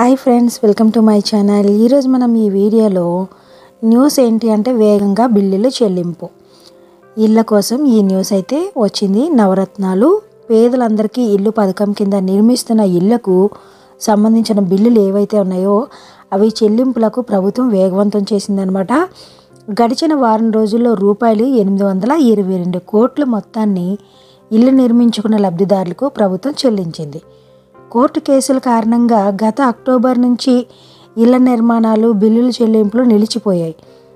hi friends welcome to my channel ఈరోజు మనం ఈ వీడియోలో న్యూస్ ఏంటి అంటే వేగంగా బిల్లులు చెల్లింపు ఇళ్ళ కోసం ఈ న్యూస్ అయితే వచ్చింది నవరత్నాలు పేదలందరికీ ఇల్లు పథకం కింద నిర్మిస్తున్న ఇళ్లకు సంబంధించిన బిల్లులు ఏవైతే ఉన్నాయో అవి చెల్లింపులకు ప్రభుత్వం వేగవంతం చేసిందనమాట గడిచిన వారం రోజుల్లో రూపాయలు ఎనిమిది వందల ఇరవై రెండు కోట్ల మొత్తాన్ని ఇల్లు నిర్మించుకున్న లబ్ధిదారులకు ప్రభుత్వం చెల్లించింది కోర్టు కేసుల కారణంగా గత అక్టోబర్ నుంచి ఇళ్ల నిర్మాణాలు బిల్లుల చెల్లింపులు నిలిచిపోయాయి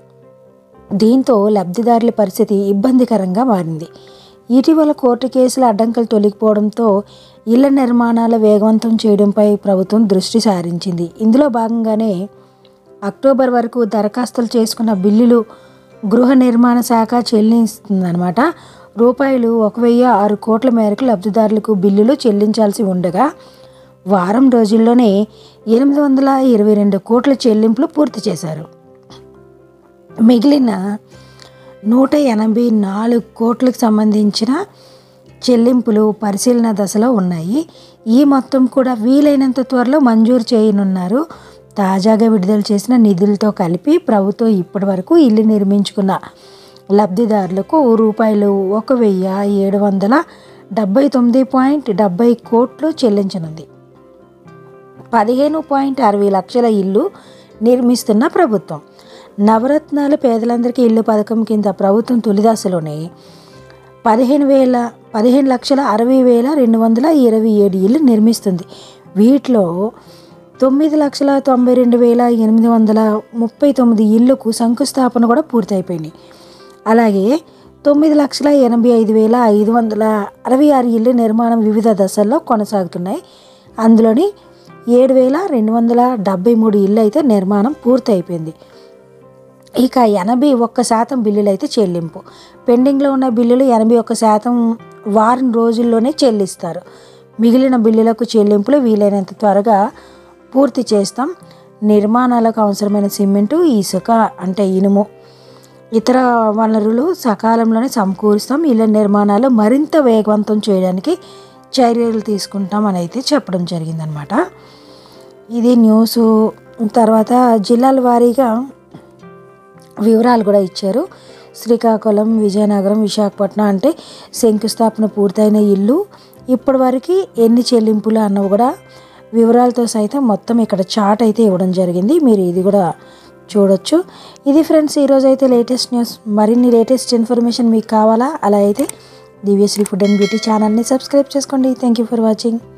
దీంతో లబ్ధిదారుల పరిస్థితి ఇబ్బందికరంగా మారింది ఇటీవల కోర్టు కేసుల అడ్డంకులు తొలగిపోవడంతో ఇళ్ల నిర్మాణాల వేగవంతం చేయడంపై ప్రభుత్వం దృష్టి సారించింది ఇందులో భాగంగానే అక్టోబర్ వరకు దరఖాస్తులు చేసుకున్న బిల్లులు గృహ నిర్మాణ శాఖ చెల్లిస్తుందన్నమాట రూపాయలు ఒక వెయ్యి ఆరు కోట్ల మేరకు లబ్ధిదారులకు బిల్లులు చెల్లించాల్సి ఉండగా వారం రోజుల్లోనే ఎనిమిది వందల ఇరవై రెండు కోట్ల చెల్లింపులు పూర్తి చేశారు మిగిలిన నూట ఎనభై నాలుగు కోట్లకు సంబంధించిన చెల్లింపులు పరిశీలన దశలో ఉన్నాయి ఈ మొత్తం కూడా వీలైనంత త్వరలో మంజూరు చేయనున్నారు తాజాగా విడుదల చేసిన నిధులతో కలిపి ప్రభుత్వం ఇప్పటి వరకు ఇల్లు నిర్మించుకున్న లబ్ధిదారులకు రూపాయలు ఒక వెయ్యి ఏడు వందల డెబ్బై తొమ్మిది పాయింట్ డెబ్బై కోట్లు చెల్లించనుంది పదిహేను పాయింట్ అరవై లక్షల ఇల్లు నిర్మిస్తున్న ప్రభుత్వం నవరత్నాలు పేదలందరికీ ఇల్లు పథకం కింద ప్రభుత్వం తొలిదశలోనే పదిహేను వేల పదిహేను లక్షల అరవై వేల రెండు వందల ఇరవై ఏడు ఇల్లు నిర్మిస్తుంది వీటిలో తొమ్మిది లక్షల తొంభై రెండు వేల ఎనిమిది వందల ముప్పై తొమ్మిది ఇళ్ళకు శంకుస్థాపన కూడా పూర్తయిపోయినాయి అలాగే తొమ్మిది లక్షల ఎనభై ఐదు వేల ఐదు వందల అరవై ఆరు ఇళ్ళు నిర్మాణం వివిధ దశల్లో కొనసాగుతున్నాయి అందులోని ఏడు వేల రెండు వందల డెబ్బై మూడు ఇళ్ళు అయితే నిర్మాణం పూర్తయిపోయింది ఇక ఎనభై ఒక్క శాతం బిల్లులు అయితే చెల్లింపు పెండింగ్లో ఉన్న బిల్లులు ఎనభై ఒక్క శాతం వారం రోజుల్లోనే చెల్లిస్తారు మిగిలిన బిల్లులకు చెల్లింపులు వీలైనంత త్వరగా పూర్తి చేస్తాం నిర్మాణాలకు అవసరమైన సిమెంటు ఇసుక అంటే ఇనుము ఇతర వనరులు సకాలంలోనే సమకూరుస్తాం ఇళ్ళ నిర్మాణాలు మరింత వేగవంతం చేయడానికి చర్యలు తీసుకుంటాం అని అయితే చెప్పడం జరిగిందనమాట ఇది న్యూస్ తర్వాత జిల్లాల వారీగా వివరాలు కూడా ఇచ్చారు శ్రీకాకుళం విజయనగరం విశాఖపట్నం అంటే శంకుస్థాపన పూర్తయిన ఇల్లు ఇప్పటి వరకు ఎన్ని చెల్లింపులు అన్నవి కూడా వివరాలతో సైతం మొత్తం ఇక్కడ చాట్ అయితే ఇవ్వడం జరిగింది మీరు ఇది కూడా చూడొచ్చు ఇది ఫ్రెండ్స్ ఈరోజు అయితే లేటెస్ట్ న్యూస్ మరిన్ని లేటెస్ట్ ఇన్ఫర్మేషన్ మీకు కావాలా అలా అయితే దివ్యశ్రీ ఫుడ్ అండ్ బ్యూటీ ఛానల్ని సబ్స్క్రైబ్ చేసుకోండి థ్యాంక్ యూ ఫర్ వాచింగ్